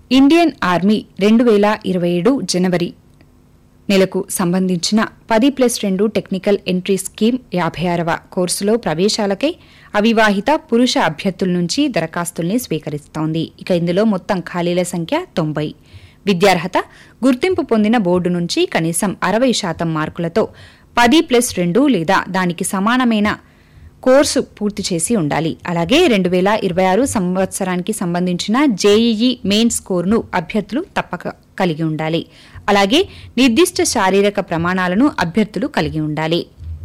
Indian army రెండు వేల ఇరవై ఏడు జనవరి నెలకు సంబంధించిన పది ప్లస్ రెండు టెక్నికల్ ఎంట్రీ స్కీమ్ యాభై ఆరవ కోర్సులో ప్రవేశాలకై అవివాహిత పురుష అభ్యర్థుల నుంచి దరఖాస్తుల్ని స్వీకరిస్తోంది ఇక ఇందులో మొత్తం ఖాళీల సంఖ్య తొంభై విద్యార్హత గుర్తింపు పొందిన బోర్డు నుంచి కనీసం అరవై శాతం మార్కులతో పది ప్లస్ రెండు లేదా దానికి సమానమైన కోర్సు పూర్తి చేసి ఉండాలి అలాగే రెండు వేల ఇరవై ఆరు సంవత్సరానికి సంబంధించిన జేఈఈ మెయిన్ స్కోర్ను అభ్యర్థులు తప్పక కలిగి ఉండాలి అలాగే నిర్దిష్ట శారీరక ప్రమాణాలను అభ్యర్థులు కలిగి ఉండాలి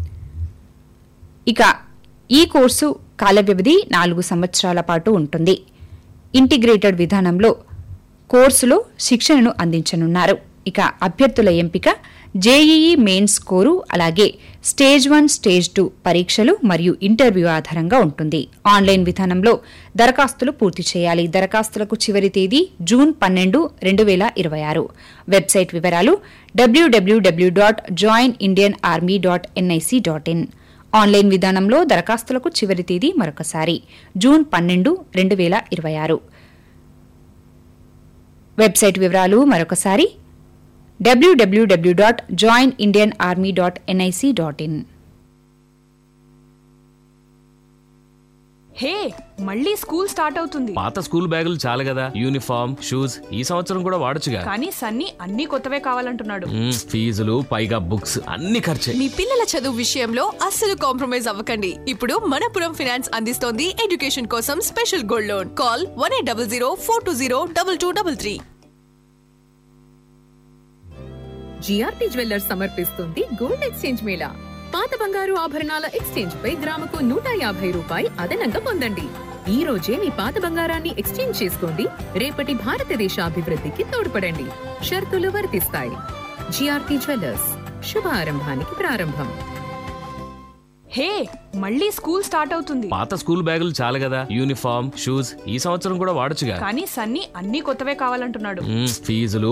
ఇక ఈ కోర్సు కాల వ్యవధి నాలుగు సంవత్సరాల పాటు ఉంటుంది ఇంటిగ్రేటెడ్ విధానంలో కోర్సులో శిక్షణను అందించనున్నారు ఇక అభ్యర్థుల ఎంపిక జేఈఈ మెయిన్ స్కోరు అలాగే స్టేజ్ వన్ స్టేజ్ టూ పరీక్షలు మరియు ఇంటర్వ్యూ ఆధారంగా ఉంటుంది ఆన్లైన్ విధానంలో దరఖాస్తులు పూర్తి చేయాలి దరఖాస్తులకు చివరి తేదీ జూన్ పన్నెండు రెండు వేల ఇరవై ఆరు వెబ్సైట్ వివరాలు WWW dot join Indian army dot NIC dot in online విధానంలో దరఖాస్తులకు చివరి తేదీ మరొకసారి జూన్ పన్నెండు రెండు వేల ఇరవై ఆరు వెబ్సైట్ వివరాలు మరొకసారి WWW dot join Indian army dot NIC dot in hey మళ్ళీ స్కూల్ స్టార్ట్ అవుతుంది పాత స్కూల్ బ్యాగులు చాలు కదా యూనిఫామ్ షూస్ ఈ సంవత్సరం కూడా వాడొచ్చుగా కానీ సన్నీ అన్ని కొత్తవే కావాలంటున్నాడు మ్మ్, ఫీజులు పైగా బుక్స్ అన్ని ఖర్చే మీ పిల్లల చదువు విషయంలో అస్సలు కాంప్రమైజ్ అవ్వకండి ఇప్పుడు మనపురం ఫినాన్స్ అందిస్తోంది ఎడ్యుకేషన్ కోసం special gold loan call one eight double zero four two zero double two double three GRP jewellers సమర్పిస్తుంది గోల్డ్ ఎక్స్చేంజ్ మేళా పాత బంగారు ఆభరణాల ఎక్స్చేంజ్ పై గ్రాముకు నూట యాభై రూపాయి అదనంగా పొందండి ఈ రోజే మీ పాత బంగారాన్ని ఎక్స్చేంజ్ చేసుకోండి రేపటి భారతదేశ అభివృద్ధికి తోడ్పడండి షరతులు వర్తిస్తాయి జిఆర్పి జ్యువెల్లర్స్ శుభారంభానికి ప్రారంభం హే మళ్ళీ స్కూల్ స్టార్ట్ అవుతుంది పాత స్కూల్ బ్యాగులు చాలు కదా యూనిఫామ్ షూస్ ఈ సంవత్సరం కూడా వాడొచ్చుగా కానీ సన్నీ అన్ని కొత్తవే కావాలంటున్నాడు మ్మ్, ఫీజులు